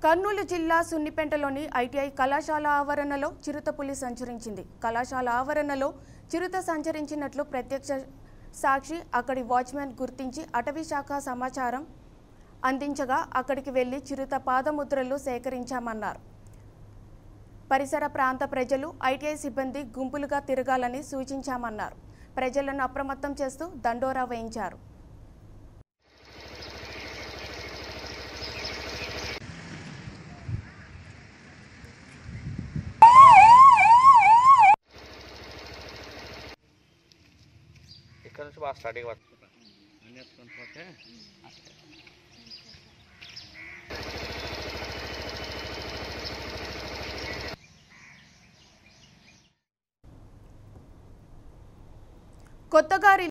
కర్నూలు జిల్లా సున్నిపెంటలోని ఐటీఐ కళాశాల ఆవరణలో చిరుతపులి సంచరించింది కళాశాల ఆవరణలో చిరుత సంచరించినట్లు ప్రత్యక్ష సాక్షి అక్కడి వాచ్మెన్ గుర్తించి అటవీ శాఖ సమాచారం అందించగా అక్కడికి వెళ్లి చిరుత పాదముద్రలు సేకరించామన్నారు పరిసర ప్రాంత ప్రజలు ఐటీఐ సిబ్బంది గుంపులుగా తిరగాలని సూచించామన్నారు ప్రజలను అప్రమత్తం చేస్తూ దండోరా వేయించారు ఇక్కడ నుంచి బాగా స్టార్టింగ్ పడుతుంది అన్నీ ఎత్తుకొని పోతే కొత్తగా